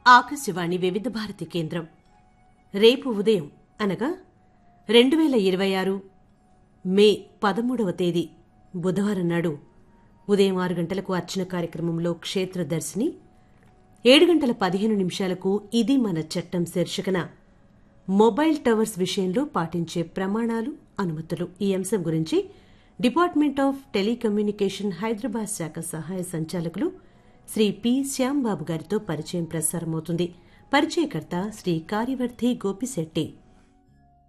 ఆకాశవాణి వివిధ భారతి కేంద్రం రేపు ఉదయం అనగా రెండు వేల ఇరవై ఆరు మే పదమూడవ తేదీ బుధవారం నాడు ఉదయం ఆరు గంటలకు అర్చన కార్యక్రమంలో క్షేత్రదర్శిని ఏడు గంటల పదిహేను నిమిషాలకు ఇది మన చట్టం శీర్షికన మొబైల్ టవర్స్ విషయంలో పాటించే ప్రమాణాలు అనుమతులు ఈ అంశం గురించి డిపార్ట్మెంట్ ఆఫ్ టెలికమ్యూనికేషన్ హైదరాబాద్ శాఖ సహాయ సంచాలకులు శ్రీ పి శ్యాంబాబు గారితో పరిచయం ప్రసారమవుతుంది పరిచయకర్త శ్రీ కార్యవర్ధి గోపిశెట్టి